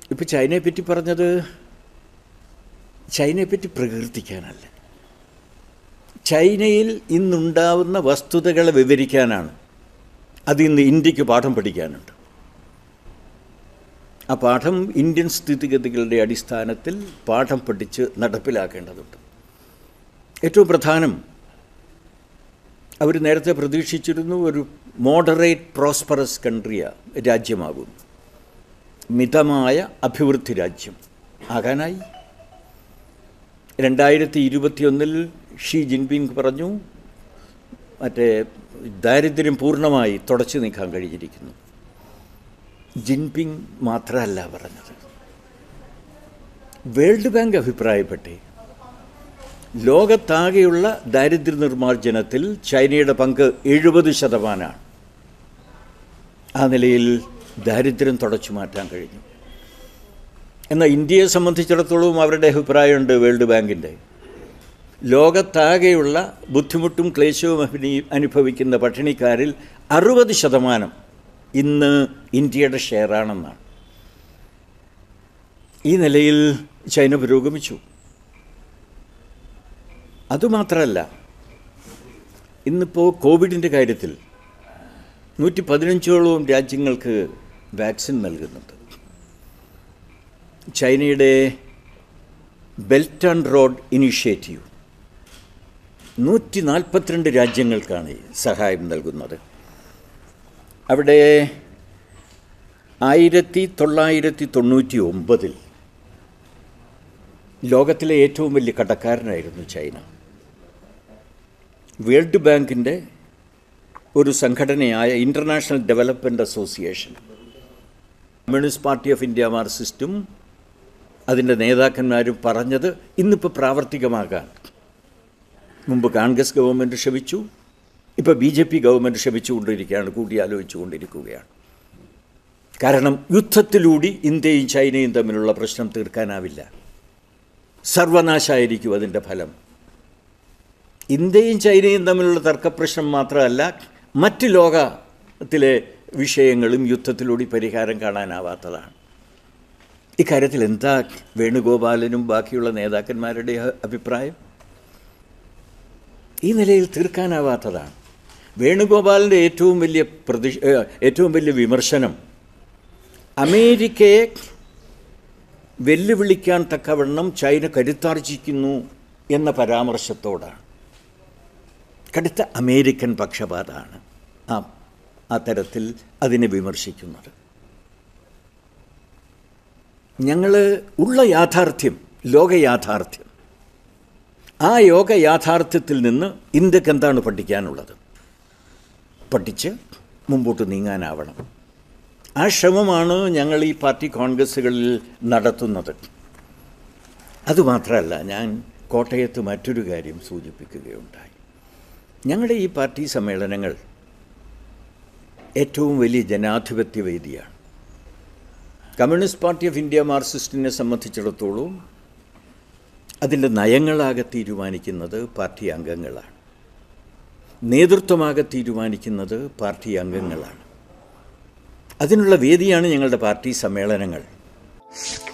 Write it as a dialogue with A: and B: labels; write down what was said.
A: ഇപ്പോൾ ചൈനയെ പറ്റി പറഞ്ഞത് ചൈനയെ പറ്റി പ്രകീർത്തിക്കാനല്ല ചൈനയിൽ ഇന്നുണ്ടാവുന്ന വസ്തുതകളെ വിവരിക്കാനാണ് അത് ഇന്ന് ഇന്ത്യക്ക് പാഠം പഠിക്കാനുണ്ട് ആ പാഠം ഇന്ത്യൻ സ്ഥിതിഗതികളുടെ അടിസ്ഥാനത്തിൽ പാഠം പഠിച്ച് നടപ്പിലാക്കേണ്ടതുണ്ട് ഏറ്റവും പ്രധാനം അവർ നേരത്തെ പ്രതീക്ഷിച്ചിരുന്നു ഒരു മോഡറേറ്റ് പ്രോസ്പറസ് കൺട്രിയ രാജ്യമാകും മിതമായ അഭിവൃദ്ധി രാജ്യം ആകാനായി രണ്ടായിരത്തി ഇരുപത്തിയൊന്നിൽ ഷീ ജിൻപിങ് പറഞ്ഞു മറ്റേ ദാരിദ്ര്യം പൂർണ്ണമായി തുടച്ചു നീക്കാൻ കഴിഞ്ഞിരിക്കുന്നു ജിൻപിങ് മാത്രമല്ല പറഞ്ഞത് വേൾഡ് ബാങ്ക് അഭിപ്രായപ്പെട്ടേ ലോകത്താകെയുള്ള ദാരിദ്ര്യ നിർമ്മാർജ്ജനത്തിൽ ചൈനയുടെ പങ്ക് എഴുപത് ശതമാനമാണ് ആ നിലയിൽ ദാരിദ്ര്യം തുടച്ചു മാറ്റാൻ കഴിഞ്ഞു എന്നാൽ ഇന്ത്യയെ സംബന്ധിച്ചിടത്തോളം അവരുടെ അഭിപ്രായമുണ്ട് വേൾഡ് ബാങ്കിൻ്റെ ലോകത്താകെയുള്ള ബുദ്ധിമുട്ടും ക്ലേശവും അഭിനയി അനുഭവിക്കുന്ന പട്ടിണിക്കാരിൽ അറുപത് ശതമാനം ഇന്ന് ഇന്ത്യയുടെ ഷെയറാണെന്നാണ് ഈ നിലയിൽ ചൈന പുരോഗമിച്ചു അതുമാത്രമല്ല ഇന്നിപ്പോൾ കോവിഡിൻ്റെ കാര്യത്തിൽ നൂറ്റി പതിനഞ്ചോളം രാജ്യങ്ങൾക്ക് വാക്സിൻ നൽകുന്നുണ്ട് ചൈനയുടെ ബെൽറ്റ് ആൻഡ് റോഡ് ഇനീഷ്യേറ്റീവ് നൂറ്റി നാൽപ്പത്തിരണ്ട് രാജ്യങ്ങൾക്കാണ് ഈ സഹായം നൽകുന്നത് അവിടെ ആയിരത്തി തൊള്ളായിരത്തി തൊണ്ണൂറ്റി ഒമ്പതിൽ ലോകത്തിലെ ഏറ്റവും വലിയ കടക്കാരനായിരുന്നു ചൈന വേൾഡ് ബാങ്കിൻ്റെ ഒരു സംഘടനയായ international development association communist party of India മാർക്സിസ്റ്റും അതിൻ്റെ നേതാക്കന്മാരും പറഞ്ഞത് ഇന്നിപ്പോൾ പ്രാവർത്തികമാകാൻ മുമ്പ് കോൺഗ്രസ് ഗവൺമെൻറ് ക്ഷമിച്ചു ഇപ്പോൾ ബി ജെ പി ഗവൺമെൻറ് ക്ഷമിച്ചുകൊണ്ടിരിക്കുകയാണ് കൂടിയാലോചിച്ചുകൊണ്ടിരിക്കുകയാണ് കാരണം യുദ്ധത്തിലൂടെ ഇന്ത്യയും ചൈനയും തമ്മിലുള്ള പ്രശ്നം തീർക്കാനാവില്ല സർവനാശമായിരിക്കും അതിൻ്റെ ഫലം ഇന്ത്യയും ചൈനയും തമ്മിലുള്ള തർക്കപ്രശ്നം മാത്രമല്ല മറ്റ് ലോകത്തിലെ വിഷയങ്ങളും യുദ്ധത്തിലൂടെ പരിഹാരം കാണാനാവാത്തതാണ് ഇക്കാര്യത്തിൽ എന്താ വേണുഗോപാലനും ബാക്കിയുള്ള നേതാക്കന്മാരുടെ അഭിപ്രായം ഈ നിലയിൽ തീർക്കാനാവാത്തതാണ് വേണുഗോപാലിൻ്റെ ഏറ്റവും വലിയ പ്രതി ഏറ്റവും വലിയ വിമർശനം അമേരിക്കയെ വെല്ലുവിളിക്കാൻ തക്കവണ്ണം ചൈന കരുത്താർജിക്കുന്നു എന്ന പരാമർശത്തോടാണ് കടുത്ത അമേരിക്കൻ പക്ഷപാതമാണ് ആ അത്തരത്തിൽ അതിനെ വിമർശിക്കുന്നത് ഞങ്ങൾ ഉള്ള യാഥാർത്ഥ്യം ലോക യാഥാർത്ഥ്യം ആ യോഗ യാഥാർത്ഥ്യത്തിൽ നിന്ന് ഇന്ത്യക്ക് എന്താണ് പഠിക്കാനുള്ളത് പഠിച്ച് മുമ്പോട്ട് നീങ്ങാനാവണം ആ ശ്രമമാണ് ഞങ്ങൾ ഈ പാർട്ടി കോൺഗ്രസ്സുകളിൽ നടത്തുന്നത് അതുമാത്രമല്ല ഞാൻ കോട്ടയത്ത് മറ്റൊരു കാര്യം സൂചിപ്പിക്കുകയുണ്ടായി ഞങ്ങളുടെ ഈ പാർട്ടി സമ്മേളനങ്ങൾ ഏറ്റവും വലിയ ജനാധിപത്യ വേദിയാണ് കമ്മ്യൂണിസ്റ്റ് പാർട്ടി ഓഫ് ഇന്ത്യ മാർക്സിസ്റ്റിനെ സംബന്ധിച്ചിടത്തോളം അതിൻ്റെ നയങ്ങളാകെ തീരുമാനിക്കുന്നത് പാർട്ടി അംഗങ്ങളാണ് നേതൃത്വമാകെ തീരുമാനിക്കുന്നത് പാർട്ടി അംഗങ്ങളാണ് അതിനുള്ള വേദിയാണ് ഞങ്ങളുടെ പാർട്ടി സമ്മേളനങ്ങൾ